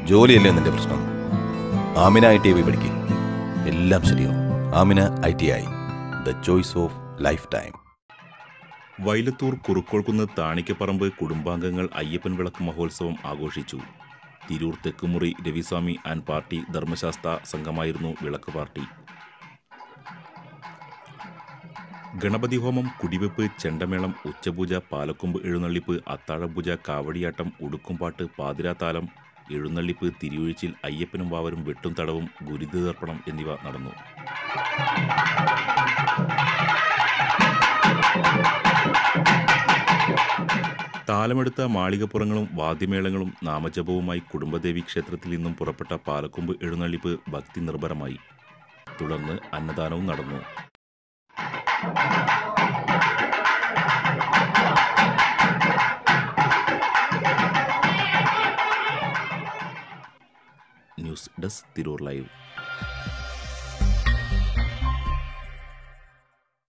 ജോലിയല്ലേ നിന്റെ പ്രശ്നം Amina I T I പഠിക്കും എല്ലാം ശരിയാവും Amina I T I the choice of lifetime Vailathur Kurukkolkunnu Thanikkaparamba കുടുംബാംഗങ്ങൾ അയ്യപ്പൻ വിളക്ക് മഹോത്സവം ആഘോഷിച്ചു തിരൂർ തെക്കുമുറി രവിസ്വാമി ആൻഡ് പാർട്ടി ധർമ്മശാസ്ത്ര സംഘമായിരുന്നു വിളക്ക് പാർട്ടി ഗണപതി ഹോമം കുടിവെപ്പ് ചെണ്ടമേളം ഉച്ചപൂജ പാലക്കൊമ്പ് എഴുന്നള്ളിപ്പ് അത്താഴപൂജ കാവടിയാട്ടം ഉടുക്കുംപാട്ട് പാതിരാത്താലം എഴുന്നള്ളിപ്പ് തിരിയൊഴിച്ചിൽ അയ്യപ്പനും വാവരും വെട്ടും തടവും ഗുരുതർപ്പണം എന്നിവ നടന്നു താലമെടുത്ത മാളികപ്പുറങ്ങളും വാദ്യമേളങ്ങളും നാമജപവുമായി കുടുംബദേവി ക്ഷേത്രത്തിൽ നിന്നും പുറപ്പെട്ട പാലക്കൊമ്പ് എഴുന്നള്ളിപ്പ് ഭക്തി നിർഭരമായി തുടർന്ന് അന്നദാനവും നടന്നു ന്യൂസ് ഡെസ്ക് തിരൂർ ലൈവ്